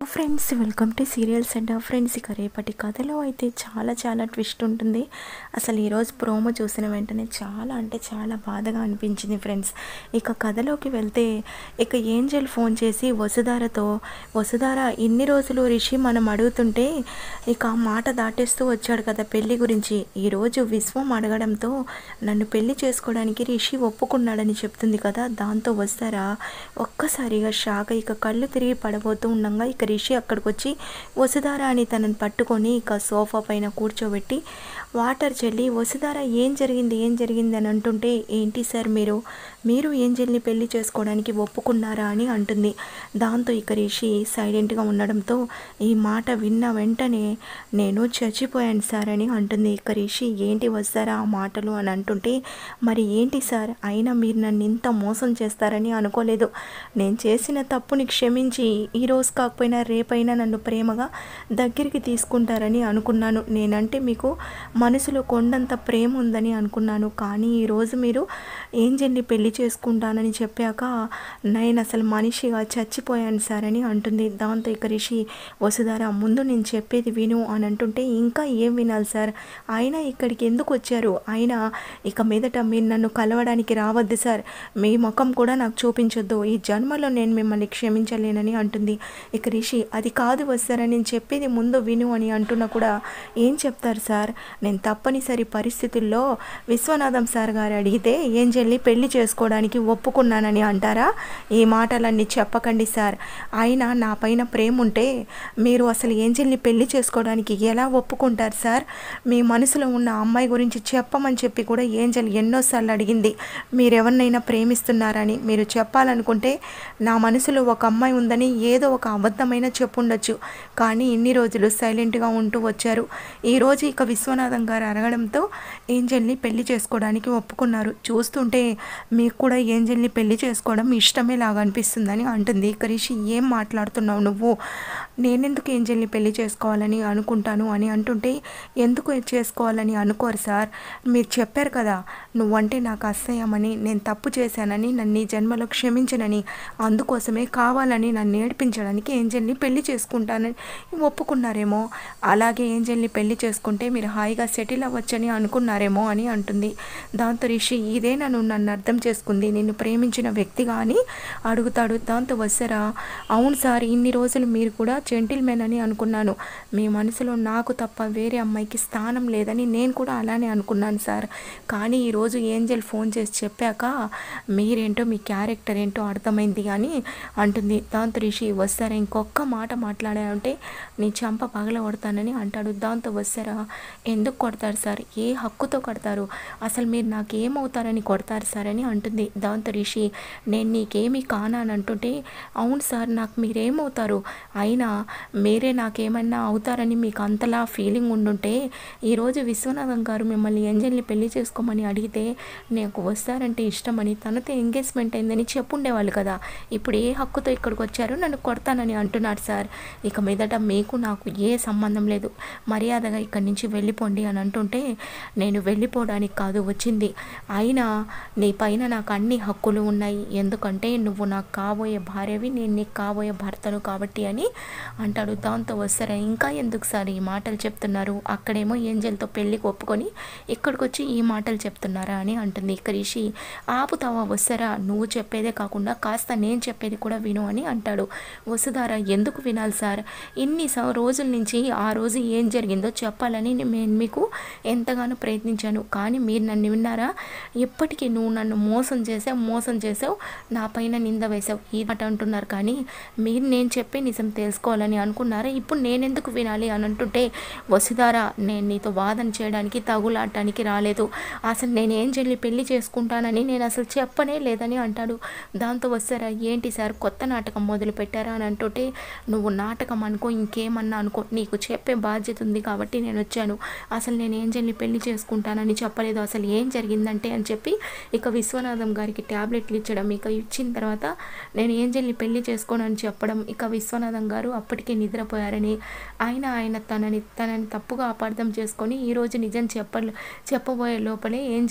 friends welcome to serials and friends ఇక రేపటి కథలో అయితే చాలా చాలా ట్విస్ట్ ఉంటుంది అసలు ఈరోజు ప్రోమో చూసిన వెంటనే చాలా అంటే చాలా బాధగా అనిపించింది ఫ్రెండ్స్ ఇక కథలోకి వెళ్తే ఇక ఏంజల్ ఫోన్ చేసి వసుధారతో వసుధార ఇన్ని రోజులు రిషి మనం అడుగుతుంటే ఇక ఆ మాట దాటేస్తూ వచ్చాడు కదా పెళ్లి గురించి ఈరోజు విశ్వం అడగడంతో నన్ను పెళ్లి చేసుకోవడానికి రిషి ఒప్పుకున్నాడని చెప్తుంది కదా దాంతో వస్తారా ఒక్కసారిగా షాక్ ఇక కళ్ళు తిరిగి పడబోతూ ఉండగా ఇక రిషి అక్కడికి వచ్చి వసుధార అని తనని పట్టుకొని ఇక సోఫా పైన కూర్చోబెట్టి వాటర్ చల్లి వసుధార ఏం జరిగింది ఏం జరిగింది అని అంటుంటే ఏంటి సార్ మీరు మీరు ఏంజల్ని పెళ్లి చేసుకోవడానికి ఒప్పుకున్నారా అని అంటుంది దాంతో ఇక రిషి సైలెంట్గా ఉండడంతో ఈ మాట విన్న వెంటనే నేను చచ్చిపోయాను సార్ అని అంటుంది ఇక రిషి ఏంటి వస్తారా ఆ మాటలు అని అంటుంటే మరి ఏంటి సార్ అయినా మీరు నన్ను ఇంత మోసం చేస్తారని అనుకోలేదు నేను చేసిన తప్పుని క్షమించి ఈ రోజు కాకపోయినా రేపైనా నన్ను ప్రేమగా దగ్గరికి తీసుకుంటారని అనుకున్నాను నేనంటే మీకు మనసులో కొండంత ప్రేమ ఉందని అనుకున్నాను కానీ ఈరోజు మీరు ఏంజల్ని పెళ్లి చేసుకుంటానని చెప్పాక నేను అసలు మనిషిగా చచ్చిపోయాను సార్ అని అంటుంది దాంతో ఇక రిషి వసుధార ముందు నేను చెప్పేది విను అని అంటుంటే ఇంకా ఏం వినాలి సార్ అయినా ఇక్కడికి ఎందుకు వచ్చారు అయినా ఇక మీదట మీరు నన్ను కలవడానికి రావద్దు సార్ మీ ముఖం కూడా నాకు చూపించొద్దు ఈ జన్మలో నేను మిమ్మల్ని క్షమించలేనని అంటుంది ఇక రిషి అది కాదు వస్తారని నేను చెప్పేది ముందు విను అని అంటున్నా కూడా ఏం చెప్తారు సార్ నేను తప్పనిసరి పరిస్థితుల్లో విశ్వనాథం సార్ గారు అడిగితే ఏం చెల్లి పెళ్లి చేసుకోవడానికి ఒప్పుకున్నానని అంటారా ఈ మాటలన్నీ చెప్పకండి సార్ అయినా నా పైన ప్రేమ ఉంటే మీరు అసలు ఏంజల్ని పెళ్లి చేసుకోవడానికి ఎలా ఒప్పుకుంటారు సార్ మీ మనసులో ఉన్న అమ్మాయి గురించి చెప్పమని చెప్పి కూడా ఏంజల్ ఎన్నోసార్లు అడిగింది మీరు ఎవరినైనా ప్రేమిస్తున్నారని మీరు చెప్పాలనుకుంటే నా మనసులో ఒక అమ్మాయి ఉందని ఏదో ఒక అబద్ధమైన చెప్పుండొచ్చు కానీ ఇన్ని రోజులు సైలెంట్గా ఉంటూ వచ్చారు ఈరోజు ఇక విశ్వనాథం గారు అడగడంతో ఏంజల్ని పెళ్లి చేసుకోవడానికి ఒప్పుకున్నారు చూస్తుంటే మీకు కూడా ఏంజల్ని పెళ్లి చేసుకోవడం ఇష్టమే లాగా అనిపిస్తుందని అంటుంది ఇక రిషి ఏం మాట్లాడుతున్నావు నువ్వు నేనెందుకు ఏంజల్ని పెళ్లి చేసుకోవాలని అనుకుంటాను అని అంటుంటే ఎందుకు చేసుకోవాలని అనుకోరు సార్ మీరు చెప్పారు కదా నువ్వంటే నాకు అసహ్యమని నేను తప్పు చేశానని నన్ను ఈ జన్మలో క్షమించనని అందుకోసమే కావాలని నన్ను ఏడిపించడానికి ఏంజల్ని పెళ్లి చేసుకుంటానని ఒప్పుకున్నారేమో అలాగే ఏంజల్ని పెళ్లి చేసుకుంటే మీరు హాయిగా సెటిల్ అవ్వచ్చని అనుకున్నారేమో అని అంటుంది దాంతో రిషి ఇదే నన్ను నన్ను అర్థం చేసుకుంది నిన్ను ప్రేమించిన వ్యక్తిగా అని అడుగుతాడు దాంతో వస్తారా అవును సార్ ఇన్ని రోజులు మీరు కూడా జెంటిల్మెన్ అని అనుకున్నాను మీ మనసులో నాకు తప్ప వేరే అమ్మాయికి స్థానం లేదని నేను కూడా అలానే అనుకున్నాను సార్ కానీ ఈరోజు ఏంజల్ ఫోన్ చేసి చెప్పాక మీరేంటో మీ క్యారెక్టర్ ఏంటో అర్థమైంది అని అంటుంది దాంతో రిషి వస్తారా ఇంకొక మాట మాట్లాడారంటే నీ చంప పగల కొడతానని అంటాడు దాంతో వస్తారా ఎందుకు కొడతారు సార్ ఏ హక్కుతో కొడతారు అసలు మీరు నాకు ఏమవుతారని కొడతారు సార్ అని అంటుంది దాంతో రిషి నేను నీకేమీ కానా అని అంటుంటే అవును సార్ నాకు మీరేమవుతారు అయినా మీరే నాకేమన్నా అవుతారని మీకు అంతలా ఫీలింగ్ ఉండుంటే ఈరోజు విశ్వనాథం గారు మిమ్మల్ని ఎంజల్ని పెళ్లి చేసుకోమని అడిగితే నాకు వస్తారంటే ఇష్టమని తనతో ఎంగేజ్మెంట్ అయిందని చెప్పుండేవాళ్ళు కదా ఇప్పుడు ఏ హక్కుతో ఇక్కడికి వచ్చారో నన్ను కొడతానని అంటున్నారు సార్ ఇక మీదట మీకు నాకు ఏ సంబంధం లేదు మర్యాదగా ఇక్కడి నుంచి వెళ్ళిపోండి అని అంటుంటే నేను వెళ్ళిపోవడానికి కాదు వచ్చింది అయినా నీ పైన నాకు అన్ని హక్కులు ఉన్నాయి ఎందుకంటే నువ్వు నాకు కాబోయే భార్యవి నేను నీకు కాబోయే భర్తను కాబట్టి అని అంటాడు దాంతో వస్తారా ఇంకా ఎందుకు సార్ ఈ మాటలు చెప్తున్నారు అక్కడేమో ఏంజల్తో పెళ్ళికి ఒప్పుకొని ఇక్కడికి వచ్చి ఈ మాటలు చెప్తున్నారా అని అంటుంది ఇక రిషి ఆపుతావా వస్తారా నువ్వు చెప్పేదే కాకుండా కాస్త నేను చెప్పేది కూడా విను అని అంటాడు వసుధార ఎందుకు వినాలి సార్ ఇన్ని స- రోజుల నుంచి ఆ రోజు ఏం జరిగిందో చెప్పాలని నేను మీకు ఎంతగానో ప్రయత్నించాను కానీ మీరు నన్ను విన్నారా ఎప్పటికీ నువ్వు నన్ను మోసం చేసావు మోసం చేసావు నా పైన నింద వేసావు ఈ మాట అంటున్నారు కానీ మీరు నేను చెప్పే నిజం తెలుసుకోవాలని అనుకున్నారా ఇప్పుడు నేనెందుకు వినాలి అని అంటుంటే వసుధార నేను నీతో వాదన చేయడానికి తగులాడటానికి రాలేదు అసలు నేను ఏం చెల్లి పెళ్లి చేసుకుంటానని నేను అసలు చెప్పనే లేదని అంటాడు దాంతో వస్తారా ఏంటి సార్ కొత్త నాటకం మొదలు పెట్టారా అని అంటుంటే నువ్వు నాటకం అనుకో ఇంకేమన్నా అనుకో నీకు చెప్పే బాధ్యత ఉంది కాబట్టి నేను వచ్చాను అసలు నేను ఏంజల్ని పెళ్లి చేసుకుంటానని చెప్పలేదు అసలు ఏం జరిగిందంటే అని చెప్పి ఇక విశ్వనాథం గారికి ట్యాబ్లెట్లు ఇచ్చడం ఇక ఇచ్చిన తర్వాత నేను ఏంజల్ని పెళ్లి చేసుకోనని చెప్పడం ఇక విశ్వనాథం గారు అప్పటికే నిద్రపోయారని ఆయన ఆయన తనని తనని తప్పుగా అపార్థం చేసుకొని ఈరోజు నిజం చెప్ప చెప్పబోయే లోపలే ఏంజల్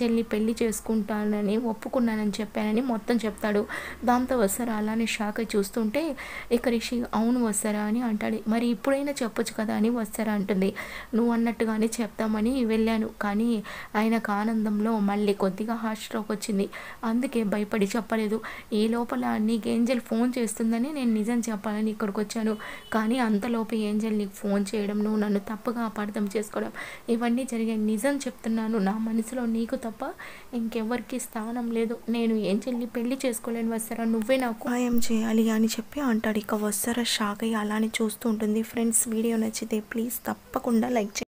ఏంజల్ని పెళ్లి చేసుకుంటానని ఒప్పుకున్నానని చెప్పానని మొత్తం చెప్తాడు దాంతో వస్తారా అలానే షాక్ అయి చూస్తుంటే ఇక రిషి అవును వస్తారా అని అంటాడు మరి ఇప్పుడైనా చెప్పొచ్చు కదా అని వస్తారా అంటుంది నువ్వు అన్నట్టుగానే చెప్తామని వెళ్ళాను కానీ ఆయనకు ఆనందంలో మళ్ళీ కొద్దిగా హార్ట్ స్ట్రోక్ వచ్చింది అందుకే భయపడి చెప్పలేదు ఈ లోపల నీకు ఏంజల్ ఫోన్ చేస్తుందని నేను నిజం చెప్పాలని ఇక్కడికి వచ్చాను కానీ అంతలోపు ఏంజల్ నీకు ఫోన్ చేయడం నువ్వు నన్ను తప్పుగా అపార్థం చేసుకోవడం ఇవన్నీ జరిగాయి నిజం చెప్తున్నాను నా మనసులో నీకు తప్ప ఇంకెవ్వరికి స్థానం లేదు నేను ఏంజల్ని పెళ్లి చేసుకోలేని వస్తారా నువ్వే నాకు సహాయం చేయాలి అని చెప్పి అంటాడు ఇక వస్తారా షాక్ అయ్యి అలానే చూస్తూ ఉంటుంది ఫ్రెండ్స్ వీడియో నచ్చితే ప్లీజ్ తప్పకుండా లైక్ చేయండి